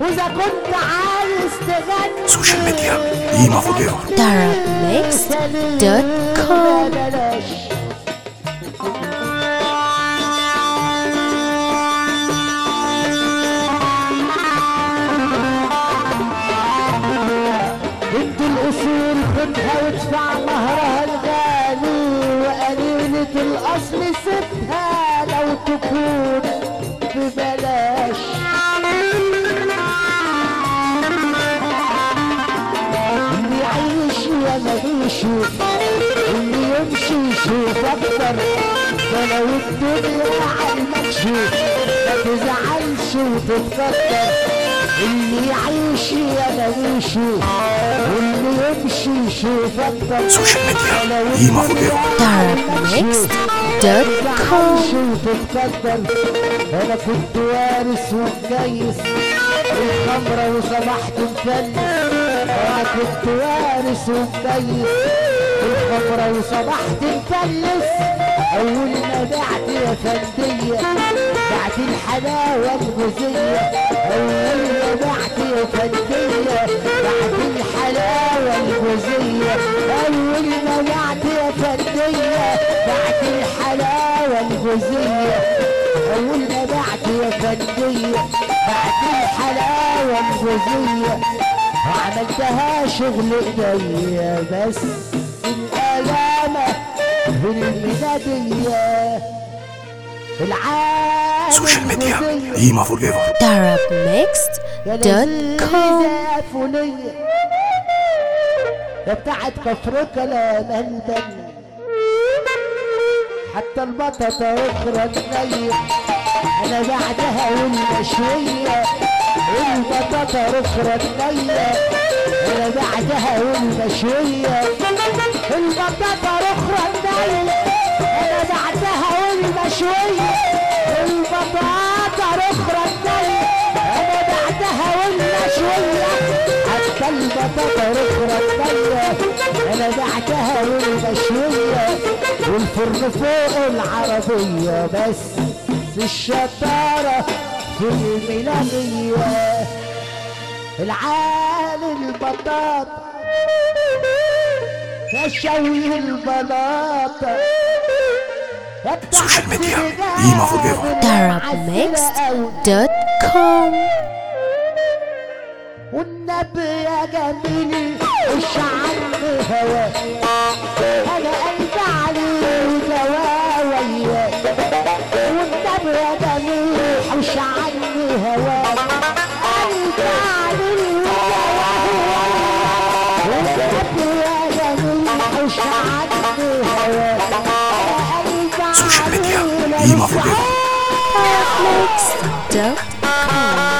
واذا كنت عايز تغني سوشيال ميديا قيمة فوجيرو darabmixed.com بلاش بنت الأصول خدها وادفع مهرها الغالي وقليلة الأصل سيبها لو تكون ببلاش اللي يعيش يا ما يشوف اللي يمشي يشوف اكتر ده لو الدنيا علمك شوف ما تزعلش وتتكتر اللي يعيش يا ما يشوف واللي يمشي يشوف اكتر سوشيال ميديا ده لو قيمة الدنيا فوجيرو darabmixed.com وتتقدر انا كنت وارث ومجيس الخمرة وصبحت مفلس انا كنت وارث ومجيس الخمرة وصبحت مفلس اول ما بعت يا فندية بعت الحلاوة الجوزية اول ما بعت يا فندية بعت الحلاوة الجوزية اول ما بعت يا فندية بعت الحلاوة الجوزية أول ما بعت يا فندية بعت الحلاوة الجوزية وعملتها شغل ايديا بس الآلامة في الميلادية العالم سوشيال ميديا قيمة فوجيرو darabmixed.com فولية ده بتاعت كفركة لا مندل حتى البطاطا اخرى تنيل انا بعدها والمشوية البطاطا اخرى تنيل انا بعدها والمشوية البطاطا اخرى تنيل انا بعدها والمشوية البطاطا اخرى تنيل انا بعدها والمشوية حتى البطاطا اخرى تنيل انا بعدها والمشوية والفرن فوق العربية بس الشطارة في الميلادية العالي البطاطا تشوي البلاطة سوشيال ميديا قيمة فوجيرو darabmixed.com والنبي يا جميلي وش عني هواك انا قلبي عليه دواوية والنبي يا جميلي وش عني هواك قلبي عليه دواوية والنبي يا جميلي وش عني هواك أنا قلبي سوشيال ميديا عليه قيمة فوجيرو darabmixed.com